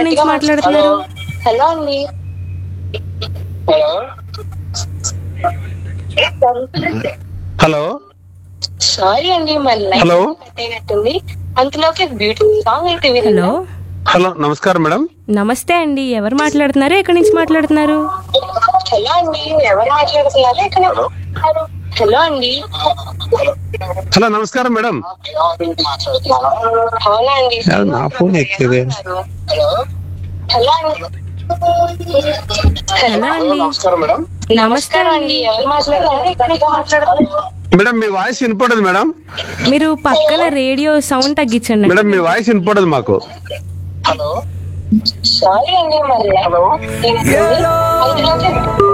ఎక్కడి నుంచి మాట్లాడుతున్నారు హలో అండి హలో సారీ అండి మళ్ళీ హలో అయినట్టుంది అంతలోకి బ్యూటిఫుల్ సాంగ్ అయితే విన్నా. హలో హలో నమస్కారం మేడం నమస్తే అండి ఎవరు మాట్లాడుతున్నారు ఎక్కడి నుంచి మాట్లాడుతున్నారు హలో అండి ఎవరు మాట్లాడుతున్నారు ఇక్కడ హలో అండి హలో నమస్కారం మేడం అవునా అండి నా ఫోన్ ఎక్కింది హలో అండి హలో అండి నమస్కారం అండి ఎవరు మాట్లాడుతున్నారు ఇక్కడ నుంచి మాట్లాడుతున్నారు మేడం మీ వాయిస్ వినపడదు మేడం మీరు పక్కన రేడియో సౌండ్ తగ్గించండి మేడం మీ వాయిస్ వినపడదు మాకు సారీ అండి మళ్ళీ అంతలోకి